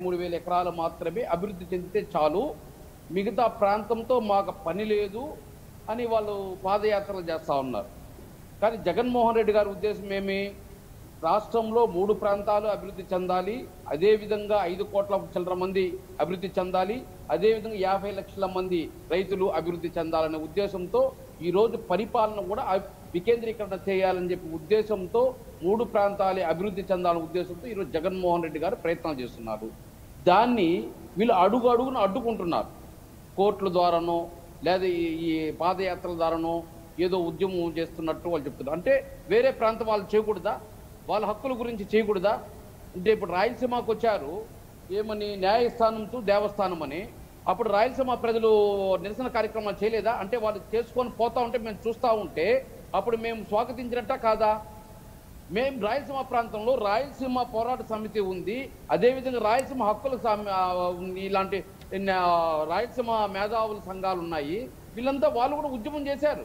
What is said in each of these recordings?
మూడు వేల ఎకరాలు మాత్రమే అభివృద్ధి చెందితే చాలు మిగతా ప్రాంతంతో మాకు పని లేదు అని వాళ్ళు పాదయాత్రలు చేస్తూ ఉన్నారు కానీ జగన్మోహన్ రెడ్డి గారి ఉద్దేశం ఏమి రాష్ట్రంలో మూడు ప్రాంతాలు అభివృద్ధి చెందాలి అదేవిధంగా ఐదు కోట్ల చిల్లర మంది అభివృద్ధి చెందాలి అదేవిధంగా యాభై లక్షల మంది రైతులు అభివృద్ధి చెందాలనే ఉద్దేశంతో ఈ రోజు పరిపాలన కూడా అ- వికేంద్రీకరణ చేయాలని చెప్పి ఉద్దేశంతో మూడు ప్రాంతాలే అభివృద్ధి చెందాలనే ఉద్దేశంతో ఈరోజు జగన్మోహన్ రెడ్డి గారు ప్రయత్నాలు చేస్తున్నారు దాన్ని వీళ్ళు అడుగు అడుగున అడ్డుకుంటున్నారు కోర్టుల ద్వారానో లేదా ఈ- ఈ పాదయాత్రల ద్వారానో ఏదో ఉద్యమం చేస్తున్నట్టు వాళ్ళు చెప్తున్నారు అంటే వేరే ప్రాంతం వాళ్ళు చేయకూడదా వాళ్ళ హక్కుల గురించి చేయకూడదా అంటే ఇప్పుడు రాయలసీమకు వచ్చారు ఏమని న్యాయస్థానంతో దేవస్థానం అని అప్పుడు రాయలసీమ ప్రజలు నిరసన కార్యక్రమాలు చేయలేదా అంటే వాళ్ళు చేసుకొని పోతా ఉంటే మేము చూస్తూ ఉంటే అప్పుడు మేము స్వాగతించినట్ట కాదా మేము రాయలసీమ ప్రాంతంలో రాయలసీమ పోరాట సమితి ఉంది అదేవిధంగా రాయలసీమ హక్కుల సమి- ఆ, ఇలాంటి ఆ, రాయలసీమ మేధావుల సంఘాలు ఉన్నాయి వీళ్ళంతా వాళ్ళు కూడా ఉద్యమం చేశారు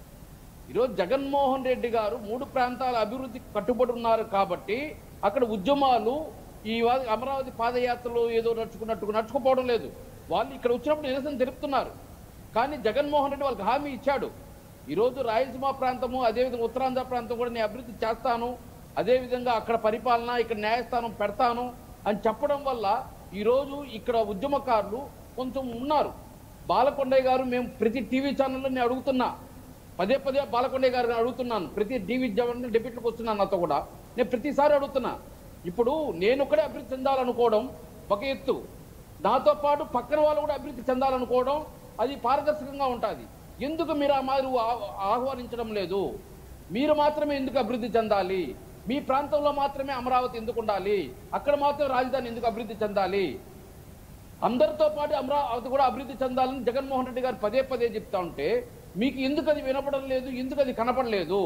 ఈరోజు జగన్మోహన్ రెడ్డి గారు మూడు ప్రాంతాల అభివృద్ధి కట్టుబడి ఉన్నారు కాబట్టి అక్కడ ఉద్యమాలు ఈ వా- అమరావతి పాదయాత్రలు ఏదో నడుచుకున్నట్టు నడుచుకుపోవడం లేదు వాళ్ళు ఇక్కడ వచ్చినప్పుడు నిరసన తెలుపుతున్నారు కానీ జగన్మోహన్ రెడ్డి వాళ్ళకి హామీ ఇచ్చాడు ఈరోజు రాయలసీమ ప్రాంతము అదేవిధంగా ఉత్తరాంధ్ర ప్రాంతం కూడా నేను అభివృద్ధి చేస్తాను అదేవిధంగా అక్కడ పరిపాలన ఇక్కడ న్యాయస్థానం పెడతాను అని చెప్పడం వల్ల ఈరోజు ఇక్కడ ఉద్యమకారులు కొంచెం ఉన్నారు బాలకొండయ్య గారు మేము ప్రతి టీవీ ఛానల్లో నేను అడుగుతున్నా పదే పదే బాలకొండయ్య గారిని అడుగుతున్నాను ప్రతి టీవీ జవన్ డిబేట్లకు వస్తున్నాను నాతో కూడా నేను ప్రతిసారి అడుగుతున్నా ఇప్పుడు నేను ఒక్కడే అభివృద్ధి చెందాలనుకోవడం ఒక ఎత్తు నాతో పాటు పక్కన వాళ్ళు కూడా అభివృద్ధి చెందాలనుకోవడం అది పారదర్శకంగా ఉంటుంది ఎందుకు మీరు ఆ మాదిరి ఆ- ఆహ్వానించడం లేదు మీరు మాత్రమే ఎందుకు అభివృద్ధి చెందాలి మీ ప్రాంతంలో మాత్రమే అమరావతి ఎందుకు ఉండాలి అక్కడ మాత్రం రాజధాని ఎందుకు అభివృద్ధి చెందాలి అందరితో పాటు అమరావతి కూడా అభివృద్ధి చెందాలని జగన్మోహన్ రెడ్డి గారు పదే పదే చెప్తా ఉంటే మీకు ఎందుకు అది వినపడం లేదు ఎందుకు అది కనపడలేదు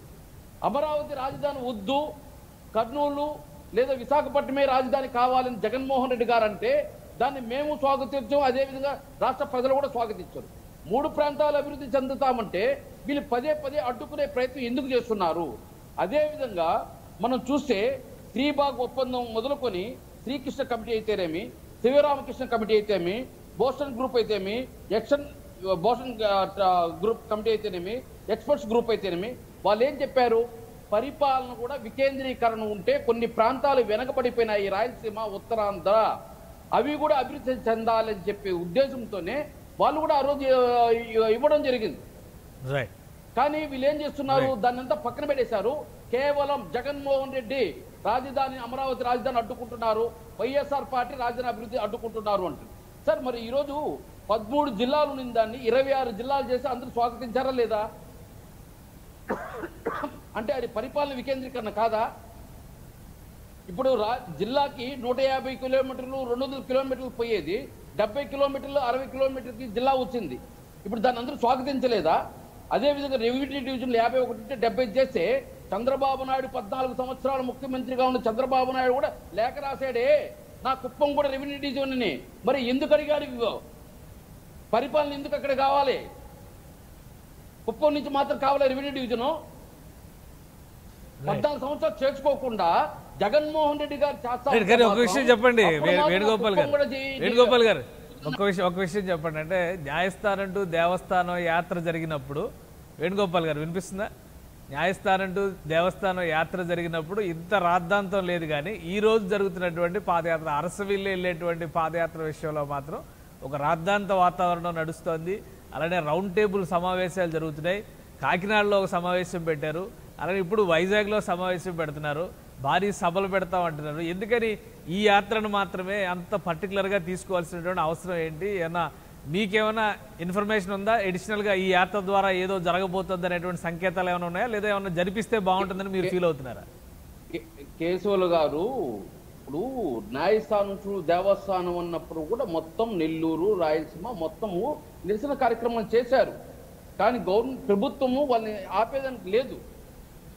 అమరావతి రాజధాని వద్దు కర్నూలు లేదా విశాఖపట్నమే రాజధాని కావాలని జగన్మోహన్ రెడ్డి గారు అంటే దాన్ని మేము స్వాగతించాం అదేవిధంగా రాష్ట్ర ప్రజలు కూడా స్వాగతించారు మూడు ప్రాంతాలు అభివృద్ధి చెందుతామంటే వీళ్ళు పదే పదే అడ్డుకునే ప్రయత్నం ఎందుకు చేస్తున్నారు అదేవిధంగా మనం చూస్తే శ్రీబాగ్ ఒప్పందం మొదలుకొని శ్రీకృష్ణ కమిటీ అయితేనేమి శివరామకృష్ణ కమిటీ అయితేమి బోస్టన్ గ్రూప్ అయితేమి ఎక్షన్ బోస్టన్ ఆ, గ్రూప్ కమిటీ అయితేనేమి ఎక్స్పర్ట్స్ గ్రూప్ అయితేనేమి వాళ్ళు ఏం చెప్పారు పరిపాలన కూడా వికేంద్రీకరణ ఉంటే కొన్ని ప్రాంతాలు వెనకబడిపోయినాయి రాయలసీమ ఉత్తరాంధ్ర అవి కూడా అభివృద్ధి చెందాలని చెప్పే ఉద్దేశంతోనే వాళ్ళు కూడా ఆ రోజు ఆ, ఇవ్వడం జరిగింది రైట్ కానీ వీళ్ళు ఏం చేస్తున్నారు దాన్ని అంతా పక్కన పెట్టేశారు కేవలం జగన్మోహన్ రెడ్డి రాజధాని అమరావతి రాజధాని అడ్డుకుంటున్నారు వైఎస్ఆర్ పార్టీ రాజధాని అభివృద్ధి అడ్డుకుంటున్నారు అంటారు సార్ మరి ఈరోజు పదమూడు జిల్లాలు ఉన్న దాన్ని ఇరవై ఆరు జిల్లాలు చేసి అందరూ స్వాగతించారా లేదా అంటే అది పరిపాలన వికేంద్రీకరణ కాదా ఇప్పుడు రా జిల్లాకి నూట యాభై కిలోమీటర్లు రెండు వందల కిలోమీటర్లు పోయేది డెబ్బై కిలోమీటర్లు అరవై కిలోమీటర్కి జిల్లా వచ్చింది ఇప్పుడు దాన్ని అందరూ స్వాగతించలేదా అదేవిధంగా రెవెన్యూ డివిజన్లు యాభై ఒకటి ఉంటే డెబ్బై చేస్తే చంద్రబాబు నాయుడు పద్నాలుగు సంవత్సరాలు ముఖ్యమంత్రిగా ఉన్న చంద్రబాబు నాయుడు కూడా లేఖ రాశాడే నా కుప్పం కూడా రెవెన్యూ డివిజన్ అని మరి ఎందుకు అడిగాడు ఇవ్వ? పరిపాలన ఎందుకు అక్కడ కావాలి కుప్పం నుంచి మాత్రం కావాలి రెవెన్యూ డివిజను పద్నాలుగు సంవత్సరాలు చేర్చుకోకుండా జగన్మోహన్ రెడ్డి గారు చేస్తా రైట్ కానీ ఒక ఉంటే విషయం మాత్రం చెప్పండి అప్పుడు వే- మాత్రం వేణుగోపాల్ కుప్పం గారు కూడా చేయి- వేణుగోపాల్ గారు ఒక విషయం ఒక విషయం చెప్పండి అంటే న్యాయస్థానం టు దేవస్థానం యాత్ర జరిగినప్పుడు వేణుగోపాల్ గారు వినిపిస్తుందా న్యాయస్థానం టు దేవస్థానం యాత్ర జరిగినప్పుడు ఇంత రాద్ధాంతం లేదు కానీ ఈ రోజు జరుగుతున్నటువంటి పాదయాత్ర అరసవిల్లి వెళ్ళేటువంటి పాదయాత్ర విషయంలో మాత్రం ఒక రాద్ధాంత వాతావరణం నడుస్తోంది అలానే రౌండ్ టేబుల్ సమావేశాలు జరుగుతున్నాయి కాకినాడలో ఒక సమావేశం పెట్టారు అలానే ఇప్పుడు వైజాగ్లో సమావేశం పెడుతున్నారు భారీ సభలు పెడతామంటున్నారు ఎందుకని ఈ యాత్రను మాత్రమే అంత పర్టికులర్గా తీసుకోవాల్సినటువంటి అవసరం ఏంటి ఏమన్నా మీకేమైనా ఇన్ఫర్మేషన్ ఉందా అడిషనల్గా ఈ యాత్ర ద్వారా ఏదో జరగబోతుంది అనేటువంటి సంకేతాలు ఏమైనా ఉన్నాయా లేదా ఏమైనా జరిపిస్తే బాగుంటుందని మీరు ఫీల్ అవుతున్నారా కే- కేశవులు గారు ఇప్పుడు న్యాయస్థానం టు దేవస్థానం అన్నప్పుడు కూడా మొత్తం నెల్లూరు రాయలసీమ మొత్తము నిరసన కార్యక్రమం చేశారు కానీ గవర్నమెంట్ ప్రభుత్వము వాళ్ళని ఆపేదానికి లేదు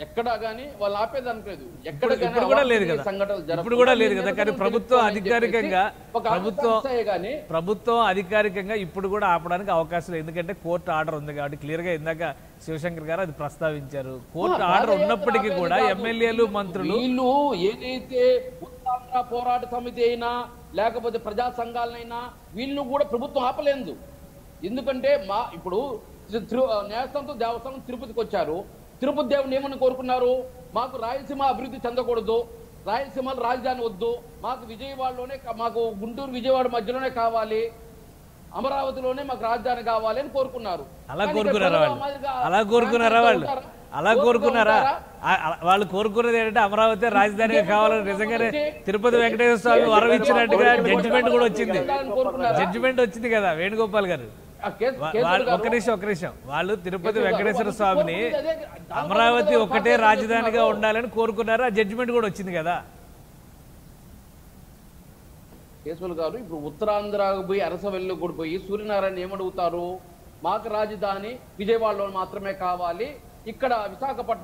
ఎక్కడా గానీ వాళ్ళు ఆపేదానికి లేదు ఎక్కడ ఇప్పుడు- గానీ ఇప్పుడు కూడా లేదు అవాంఛనీయ కదా. సంఘటనలు జరగకుండా ఇప్పుడు కూడా లేదు మీరు కదా. కానీ నిరసనలు ప్రభుత్వం తెలుపుకోవాలని అధికారికంగా చెప్పేసి ఒక ప్రభుత్వం- ఆకాంక్షయే గానీ ప్రభుత్వం అధికారికంగా ఇప్పుడు కూడా ఆపడానికి అవకాశం లేదు ఎందుకంటే కోర్టు ఆర్డర్ ఉంది కాబట్టి క్లియర్ గా ఇందాక శివశంకర్ గారు అది ప్రస్తావించారు కోర్టు ఆ, ఆర్డర్ పాదయాత్ర ఉన్నప్పటికీ ఆపేది కూడా కాదు. ఎమ్మెల్యేలు మంత్రులు వీళ్ళు ఏదైతే ఉత్తరాంధ్ర పోరాట సమితి అయినా లేకపోతే ప్రజా సంఘాలనైనా వీళ్ళు కూడా ప్రభుత్వం ఆపలేదు ఎందుకంటే మా ఇప్పుడు తి- తిరు- న్యాయస్థానంతో దేవస్థానం తిరుపతికి వచ్చారు తిరుపతి దేవుని ఏమని కోరుకున్నారు మాకు రాయలసీమ అభివృద్ధి చెందకూడదు రాయలసీమ రాజధాని వద్దు మాకు విజయవాడలోనే కా- మాకు గుంటూరు విజయవాడ మధ్యలోనే కావాలి అమరావతిలోనే మాకు రాజధాని కావాలి అని కోరుకున్నారు అలా కానీ ఇక్కడ కోరుకున్నారా ప్రజలు వాళ్ళు ఆ మాదిరిగా అలా కోరుకున్నారా వాళ్ళు ఉంటారా? అలా ఓపికగా కోరుకున్నారా ఉంటారా? ఆ- ఆ- వాళ్ళు కోరుకున్నది ఏంటంటే అమరావతి రాజధానిగా కావాలని నిజంగానే తిరుపతి వెంకటేశ్వర స్వామి వరం ఇచ్చినట్టుగా జడ్జిమెంట్ కూడా వచ్చింది కోరుకున్నారా? జడ్జిమెంట్ వచ్చింది కదా వేణుగోపాల్ గారు ఆ కేసు- వా- కేసులు వాళ్ళు గారు- ఒక్క నిమిషం ఒక్క నిమిషం వాళ్ళు తిరుపతి కేసులు గారు, వెంకటేశ్వర వాళ్ళు స్వామిని కోరుకునేది అదే. అమరావతి దాని ఒక్కటే కోసం రాజధానిగా చేస్తున్నారు. ఉండాలని కోరుకున్నారు ఆ జడ్జిమెంట్ కూడా వచ్చింది కదా కేశవులు గారు ఇప్పుడు ఉత్తరాంధ్రకు పోయి అరసవెల్లి కూడా పోయి సూర్యనారాయణ ఏమడుగుతారు మాకు రాజధాని విజయవాడలో మాత్రమే కావాలి ఇక్కడ విశాఖపట్నం